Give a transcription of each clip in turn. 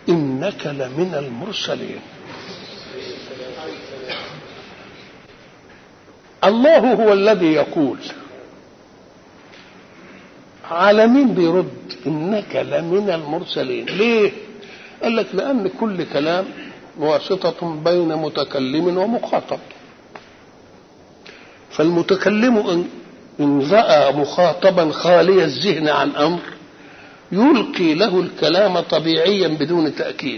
إنك لمن المرسلين الله هو الذي يقول على مين بيرد إنك لمن المرسلين ليه قال لك لأن كل كلام واسطة بين متكلم ومخاطب فالمتكلم إن, إن رأى مخاطبا خالي الذهن عن أمر يلقي له الكلام طبيعيا بدون تأكيد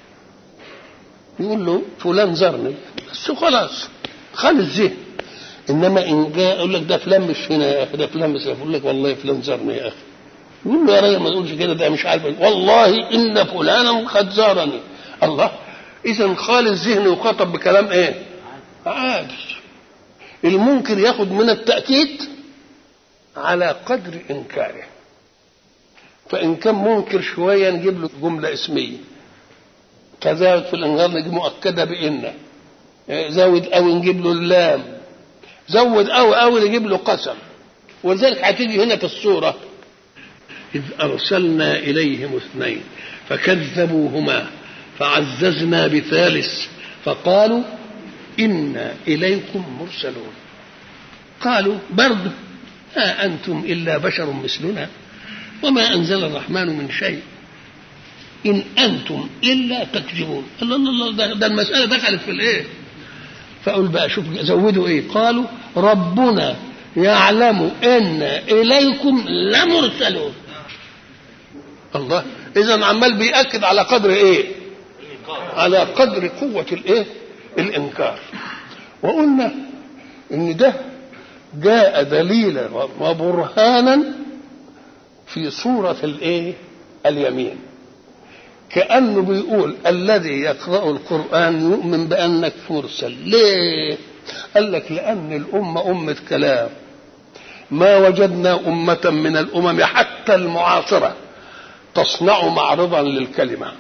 يقول له فلان زرني بس خلاص خالي الذهن انما ان جاء يقول لك ده فلان مش هنا يا اخي ده فلان مش يقول لك والله فلان زرني يا اخي يقول له يا راجل ما تقولش كده ده مش عارف والله ان فلانا قد زارني الله اذا خالي الذهن يخاطب بكلام ايه عادي المنكر ياخد من التاكيد على قدر انكاره فان كان منكر شويه نجيب له جمله اسميه كذلك في الانكار نجيب مؤكده بان زود او نجيب له اللام زود او او نجيب له قسم ولذلك هتيجي هنا في الصوره إذ أرسلنا إليهم اثنين فكذبوهما فعززنا بثالث فقالوا إنا إليكم مرسلون قالوا برد ما أنتم إلا بشر مثلنا وما أنزل الرحمن من شيء إن أنتم إلا تكذبون الله الله الله ده المسألة دخلت في الإيه فأقول بقى شوف زودوا إيه قالوا ربنا يعلم إن إليكم لمرسلون الله اذا عمال بياكد على قدر ايه على قدر قوه الايه الانكار وقلنا ان ده جاء دليلا وبرهانا في صوره الايه اليمين كانه بيقول الذي يقرا القران يؤمن بانك مرسل ليه قال لك لان الامه امه كلام ما وجدنا امه من الامم حتى المعاصره تصنع معرضا للكلمة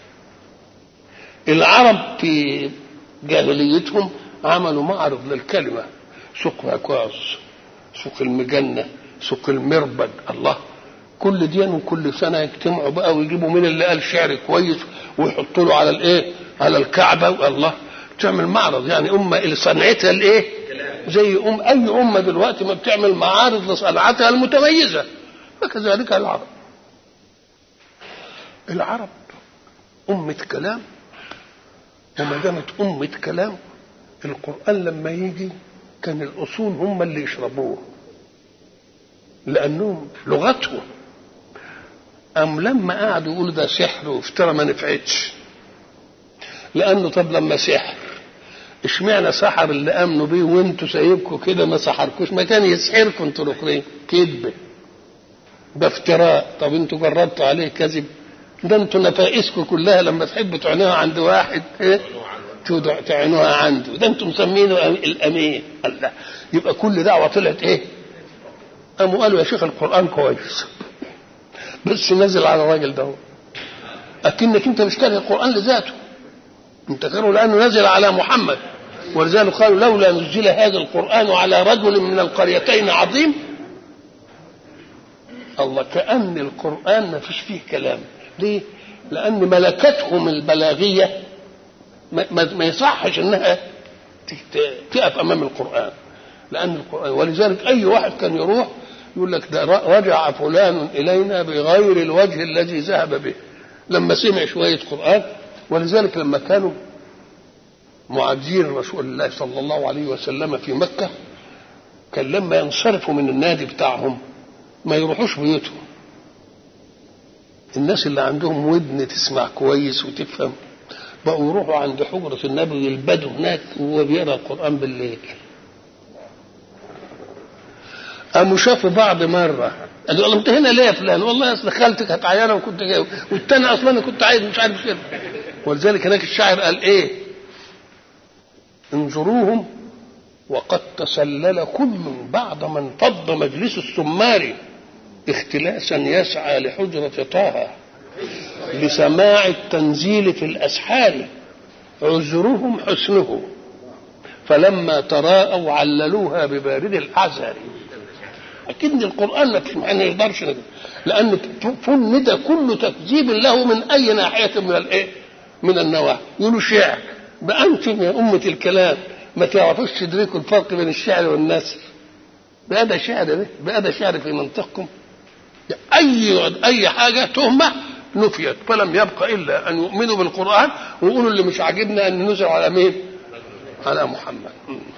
العرب في جاهليتهم عملوا معرض للكلمة سوق عكاظ سوق المجنة سوق المربد الله كل دين وكل سنة يجتمعوا بقى ويجيبوا مين اللي قال شعر كويس ويحطوا له على الايه على الكعبة والله تعمل معرض يعني أمة اللي صنعتها الايه زي أم أي أمة دلوقتي ما بتعمل معارض لصنعتها المتميزة فكذلك العرب العرب أمة كلام وما دامت أمة كلام القرآن لما يجي كان الأصول هم اللي يشربوه لأنهم لغتهم أم لما قعدوا يقولوا ده سحر وافترى ما نفعتش لأنه طب لما سحر اشمعنى سحر اللي امنوا بيه وانتوا سايبكم كده ما سحركوش ما كان يسحركم انتوا الاخرين كذبه ده افتراء طب انتوا جربتوا عليه كذب ده انتوا نفائسكم كلها لما تحبوا تعنوها عند واحد ايه تعنوها عنده ده انتوا مسمينه الامين الله يبقى كل دعوه طلعت ايه قاموا قالوا يا شيخ القران كويس بس نزل على الراجل ده اكنك انت مش كاره القران لذاته انت كاره لانه نزل على محمد ولذلك قالوا لولا نزل هذا القران على رجل من القريتين عظيم الله كأن القرآن ما فيش فيه كلام ليه؟ لأن ملكتهم البلاغية ما, ما, ما يصحش إنها تقف أمام القرآن لأن القرآن ولذلك أي واحد كان يروح يقول لك ده رجع فلان إلينا بغير الوجه الذي ذهب به لما سمع شوية قرآن ولذلك لما كانوا معادين رسول الله صلى الله عليه وسلم في مكة كان لما ينصرفوا من النادي بتاعهم ما يروحوش بيوتهم الناس اللي عندهم ودن تسمع كويس وتفهم بقوا يروحوا عند حجرة النبي يلبدوا هناك وهو بيقرا القرآن بالليل قاموا شافوا بعض مرة قالوا والله انت هنا ليه يا فلان؟ والله اصل خالتك كانت عيانه وكنت جاي والتاني اصلا انا كنت عايز مش عارف كده ولذلك هناك الشاعر قال ايه؟ انظروهم وقد تسلل كل بعد ما انفض مجلس السمار اختلاسا يسعى لحجرة طه لسماع التنزيل في الأسحار عذرهم حسنه فلما تراءوا عللوها ببارد الأعذار اكيد القران ما فيش ما نقدرش نقدر. لان فن ده كله تكذيب له من اي ناحيه من الايه؟ من النواحي يقولوا شعر بقى انتم يا امه الكلام ما تعرفوش تدركوا الفرق بين الشعر والنثر بقى ده شعر ده بقى ده شعر في منطقكم اي اي حاجه تهمه نفيت فلم يبق الا ان يؤمنوا بالقران ويقولوا اللي مش عاجبنا ان ننزل على مين؟ على محمد